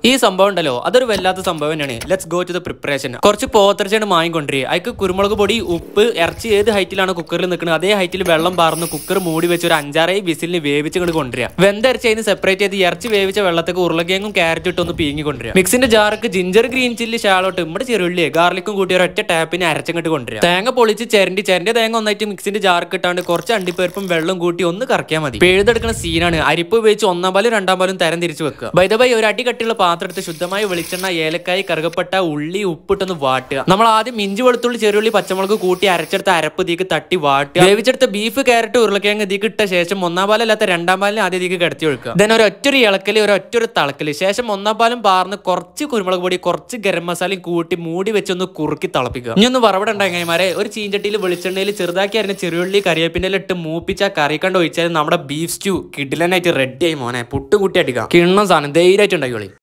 ഈ സംഭവം ഉണ്ടല്ലോ അതൊരു വല്ലാത്ത സംഭവം തന്നെയാണ് let's go to the preparation കുറച്ച് പോത്തിറച്ചിയാണ് വാങ്ങിക്കൊണ്ടിരിക്കുക അതിക്ക് കുരുമുളക് പൊടി ഉപ്പ് ഇറച്ചി ഏത് ഹൈറ്റിലാണ് കുക്കറിൽ നിൽക്കുന്നത് അതേ ഹൈറ്റിൽ വെള്ളം പാർന്ന് കുക്കർ മൂടി വെച്ച് ഒരു അഞ്ചാറേ വിസിലിന് വേവിച്ച് കൊണ്ട് കൊണ്ടുവരിക വെന്തരച്ച് അതിന് സെപ്പറേറ്റ് ചെയ്ത് ഈ ഇറച്ചി വേവിച്ച വെള്ളത്തേക്ക് ഉരുളക്കിഴങ്ങും ക്യാരറ്റ് ഇട്ട് ഒന്ന് പീങ്ങി കൊണ്ടുവരിക മിക്സിന്റെ ജാർക്ക് ജിഞ്ചർ ഗ്രീൻ ചില്ലി ഷാളോട്ട് നമ്മുടെ ചെറുള്ളിയെ ഗാർലിക്കും കൂട്ടി ഒരൊറ്റ ടാപ്പിന് അരച്ചങ്ങോട്ട് കൊണ്ടുവരിക തേങ്ങ പൊളിച്ച് ചിരണ്ടി ചിരണ്ടി തേങ്ങ ഒന്നായിട്ട് മിക്സിന്റെ ജാർക്ക് ഇട്ടാണ്ട് കുറച്ച് അണ്ടിപ്പരിപ്പും വെള്ളം കൂട്ടി ഒന്ന് കറക്കിയാൽ മതി പിഴുതെടുക്കുന്ന സീനാണ് അരിപ്പ് ഉപയോഗിച്ച് ഒന്നാം പാലും രണ്ടാം പാലും തരം തിരിച്ചു വെക്കുക ബൈദബൈ ഒരു അടി കട്ടിയുള്ള പാത്രം എടുത്ത് ശുദ്ധമായ വെളിച്ചെണ്ണ ഏലക്കായി കറുകപ്പട്ട ഉള്ളി ഉപ്പിട്ടൊന്ന് വാട്ടുക നമ്മൾ ആദ്യം ഇഞ്ചി വെളുത്തുള്ളി ചെറുള്ളി പച്ചമുളക് കൂട്ടി അരച്ചെടുത്ത അരപ്പ് ഇതിക്ക് തട്ടി വാട്ടുക വേവിച്ചെടുത്ത ബീഫ് ക്യാരറ്റ് ഉരുളക്കിഴങ്ങ് ഇതിക്ക് ഇട്ട ശേഷം ഒന്നാം പാലല്ലാത്ത രണ്ടാം പാലിന് ആദ്യം ഇതിക്ക് കിടത്തി ഒഴുക്കുക ദെൻ ഒരു ഒറ്റൊരു ഇളക്കല് ഒരു ഒറ്റൊരു തളക്കല് ശേഷം ഒന്നാം പാലും പാർന്ന് കുറച്ച് കുരുമുളക് പൊടി കുറച്ച് ഗരം മസാലയും കൂട്ടി മൂടി വെച്ചൊന്ന് കുറുക്കി തിളപ്പിക്കുക ഇനി ഒന്ന് വറവട ഉണ്ടായിമാരെ ഒരു ചീഞ്ചട്ടിയിൽ വെളിച്ചെണ്ണയിൽ ചെറുതാക്കി അരിഞ്ഞ ചെറുള്ളി കറിവേപ്പിൻ്റെ ഇട്ട് മൂപ്പിച്ച കറി കണ്ട് ഒഴിച്ചാൽ നമ്മുടെ ബീഫ് സ്റ്റൂ കിഡിലനായിട്ട് റെഡി ആയി മോനെ പുട്ടുകൂട്ടി അടിക്കാം കിണ്ണം സാധനം ധൈര്യമായിട്ട് ഉണ്ടാക്കിയോളി